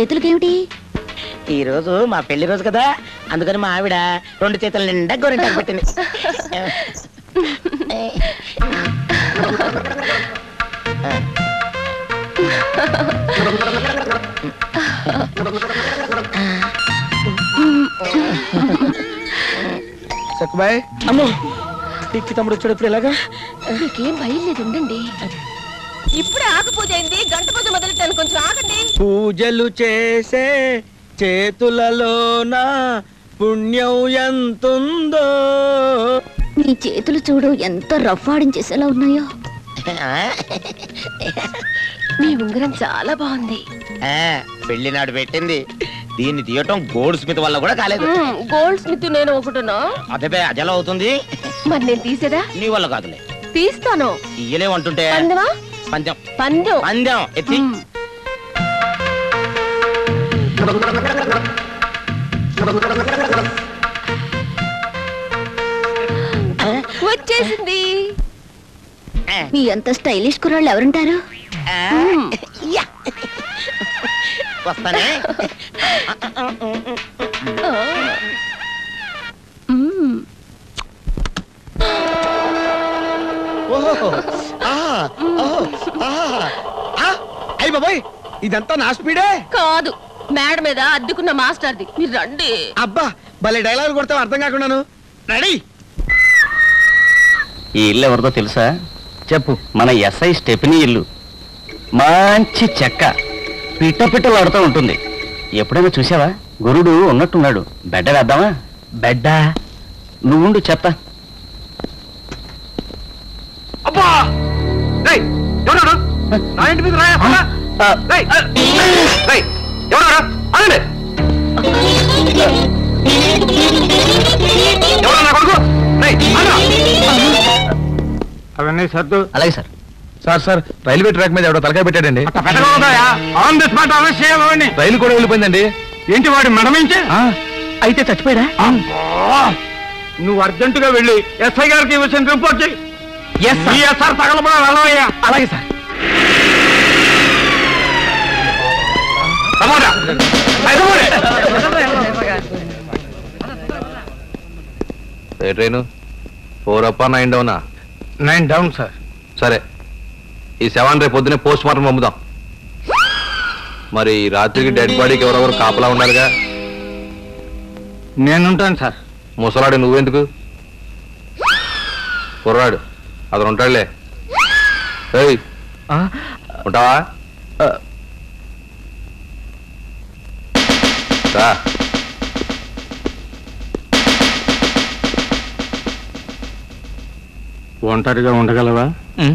చేతులకేమిటి ఈ రోజు మా పెళ్లి రోజు కదా అందుకని మా ఆవిడ రెండు చేతుల నిండా గోరింటాకు పెట్టింది సక్కుబాయ్ అమ్మో టిక్కి తమ్ముడు వచ్చాడు ఇప్పుడు ఎలాగా మీకేం భయం లేదు ఉండండి ఇప్పుడే ఆకు పూజ అయింది గంట పూజ మొదలెట్టాను కొంచెం ఆగండి పూజలు చేసే చేతులలోన పుణ్యం ఎంతుందో నీ చేతులు చూడు ఎంత రఫ్ ఆడించేసేలా ఉన్నాయో మీ ఉంగరం చాలా బాగుంది పెళ్లి నాడు పెట్టింది దీన్ని తీయటం గోల్డ్ స్మిత్ వల్ల కూడా కాలేదు గోల్డ్ స్మిత్ నేను ఒకటినా అదే అదెలా అవుతుంది మరి నేను తీసేదా నీ వల్ల కాదులే తీస్తాను ఇయ్యలేమంటుంటే పందెమా పందెం పందెం పందెం ఎత్తి మ్. వచ్చేసింది మీ అంత స్టైలిష్ కుర్రాళ్ళు ఎవరుంటారు ఆ, యా. వస్తానే మ్మ్. ఓహో ఆ, ఓహో, ఆ, ఆ, అయ్ బాబాయ్ ఇదంతా నా స్పీడే కాదు మేడ మీద అద్దెకున్న మాస్టర్ది మీరు రండి అబ్బా భలే డైలాగులు కొడతావు అర్థం కాకుండాను రెడీ ఈ ఇల్లు ఎవరిదో తెలుసా చెప్పు మన ఎస్ఐ స్టెఫినీ ఇల్లు మంచి చెక్క పిట్ట పిట్టలాడుతూ ఉంటుంది ఎప్పుడైనా చూసావా గురుడు ఉన్నట్టున్నాడు బెడ్డ వేద్దామా బెడ్డ నువ్వుండు చెప్తా అబ్బా రేయ్ ఎవరు నా ఇంటి మీద రాయా ఆ, రేయ్ రేయ్ ఎవరు అనండి ఎవరు నా కొడుకు రేయ్ అవన్నీ సర్దు అలాగే sir sir sir railway track మీద ఎవడో తలకాయ పెట్టాడండి ఆన్ ది స్పాట్ అరెస్ట్ చేయాలని రైలు కూడా వెళ్ళిపోయిందండి ఏంటి వాడి మెడమించి అయితే చచ్చిపోయాడా నువ్వు అర్జెంటుగా వెళ్ళి ఎస్ఐ గారికి ఈ విషయం రిపోర్ట్ చేయి ఎస్ ఈ ఎస్ఆర్ తగలబడా వెళ్ళవయ్యా అలాగే sir tomato train four up nine డౌనా నైన్ డౌన్ సార్ సరే ఈ సెవెన్ రేపు పొద్దునే పోస్ట్ మార్టం పంపుదాం మరి ఈ రాత్రికి డెడ్ బాడీకి ఎవరెవరు కాపలా ఉండాలిగా నేనుంటాను సార్ ముసలాడు నువ్వెందుకు కుర్రాడు అతను ఉంటాడులే ఏయ్ ఉంటావా రా ఒంటరిగా ఉండగలవా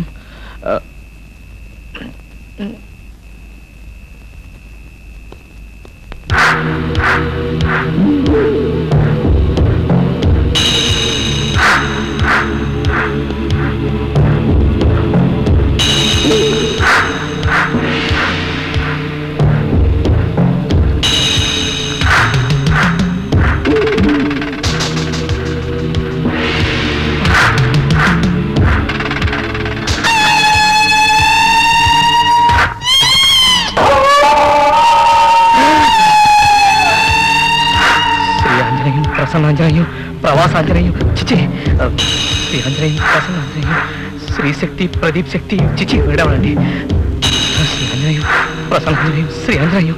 శ్రీ ఆంజనేయం ప్రసన్నాంజనేయం ప్రవాసాంజనేయం చిచి ఆ, శ్రీ ఆంజనేయం ప్రసన్నాంజనేయం శ్రీ శక్తి ప్రదీప్ శక్తి చిచి విడవలండి శ్రీ ఆంజనేయం ప్రసన్నాంజనేయం శ్రీ ఆంజనేయం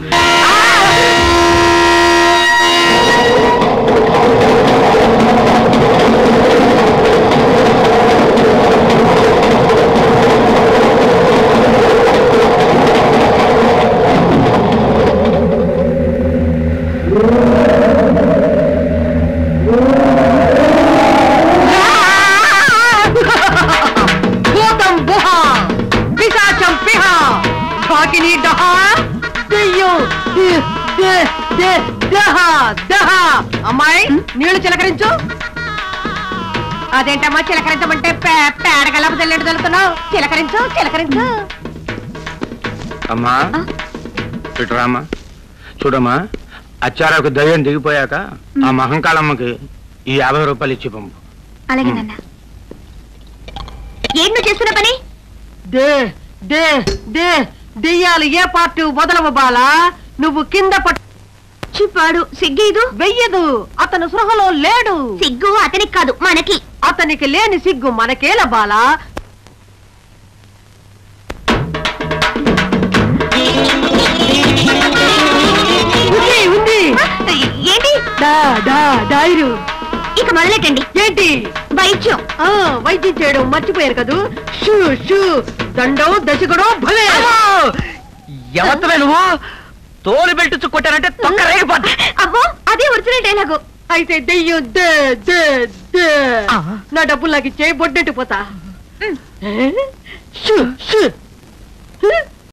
భూతం బుహ పిశాచం పిహ ఢాకిని డహ దెయ్యం ది- ది- ది- దహ దహ అమ్మాయి నీళ్లు చిలకరించు అదేంటమ్మా చిలకరించమంటే పే- పేడగలపు తెల్లెడు తలుతున్నావు చిలకరించు చిలకరించు అమ్మా ఇటు రామ్మా చూడమ్మా అచ్చారకు దయ్యం దిగిపోయాక ఆ మహంకాళమ్మకి ఈ యాభై రూపాయలు ఇచ్చి పంపు అలాగే నాన్న ఏం నువ్వు చేస్తున్న పని దే దే దే దెయ్యాలు ఏ పార్టీ వదలవు బాలా నువ్వు కింద పట్టు చిప్పాడు సిగ్గేదు వెయ్యదు అతను సృహలో లేడు సిగ్గు అతనికి కాదు మనకి అతనికి లేని సిగ్గు మనకేల బాలా ఉంది ఉంది ఏంటి డా డా డైరు ఇక మొదలెట్టండి ఏంటి వైద్యం ఆ వైద్యం చేయడం మర్చిపోయారు కదూ షూ షూ దండం దశకుడు భలే ఎవరితో నువ్వు తోలు బెల్ట్ కొట్టారంటే తొక్క రేగిపోద్ది అబ్బో అదే ఒరిజినల్ డైలాగు అయితే దెయ్యం దే దే దే నా డబ్బులు నాకు ఇచ్చే బొడ్డెట్టు పోతా షూ షూ